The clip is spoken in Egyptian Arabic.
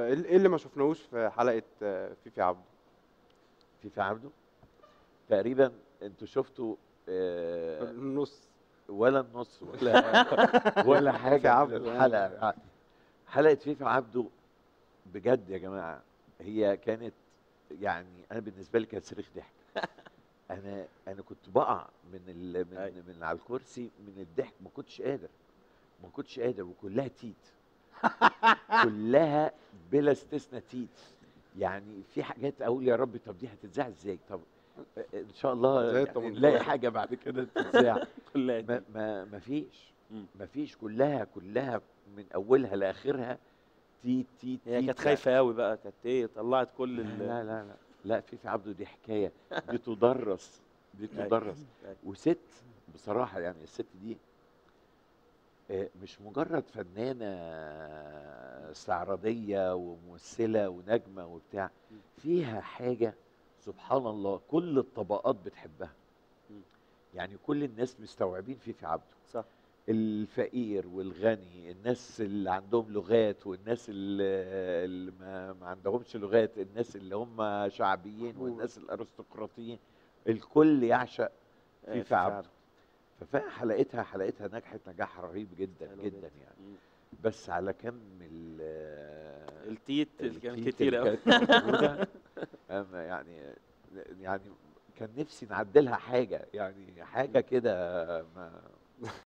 إيه ال إيه اللي ما شُفناهوش في حلقة فيفي عبده؟ فيفي عبده؟ تقريبًا أنتم شُفتوا آآ النُص. ولا النُص ولا ولا فيفي حاجة من عبده الحلقة يعني. يعني. حلقة فيفي عبده بجد يا جماعة هي كانت يعني أنا بالنسبة لي كانت صريخ ضحك. أنا أنا كنت باقع من ال من أيوه. من على الكرسي من الضحك ما كنتش قادر، ما كنتش قادر وكلّها تيت. كلّها بلا استثنا تيت. يعني في حاجات أقول يا رب طب دي هتتذاع إزاي؟ طب أ إن شاء الله زي يعني ال18. نلاقي حاجة بعد كده تتذاع. كلّها ما تيت. ما ما فيش، إمم. ما فيش كلّها، كلّها من أولها لآخرها تيت، تيت، هي تيت كانت يعني. خايفة أوي بقى، كانت إيه طلّعت كل لا، ال لا، لا، لأ، لأ فيفي عبده دي حكاية، دي تُدرّس، دي أيوه. تُدرّس. أيوه. وسِت بصراحة يعني السِت دي آآ مش مجرّد فنانة استعراضية وممثلة ونجمة وبتاع، إمم. فيها حاجة سبحان الله كل الطبقات بتحبها. إمم. يعني كل الناس مستوعبين فيفي عبده. صح. الفقير والغني، الناس اللي عندهم لغات والناس ال اللي ما ما عندهمش لغات، الناس اللي هم شعبيين والناس الأرستقراطيين، الكل يعشق آآ فيفي فيفي عبده. عبده. ففعلًا حلقتها حلقتها نجحت نجاح رهيب جدًا، حلو جدًا جدًا. يعني. إمم. بس على كَم ال التيت اللي كان التيت كتير اللي أوي. كانت موجودة أنا يعني يعني كان نفسي نعدّلها حاجة، يعني حاجة كده ما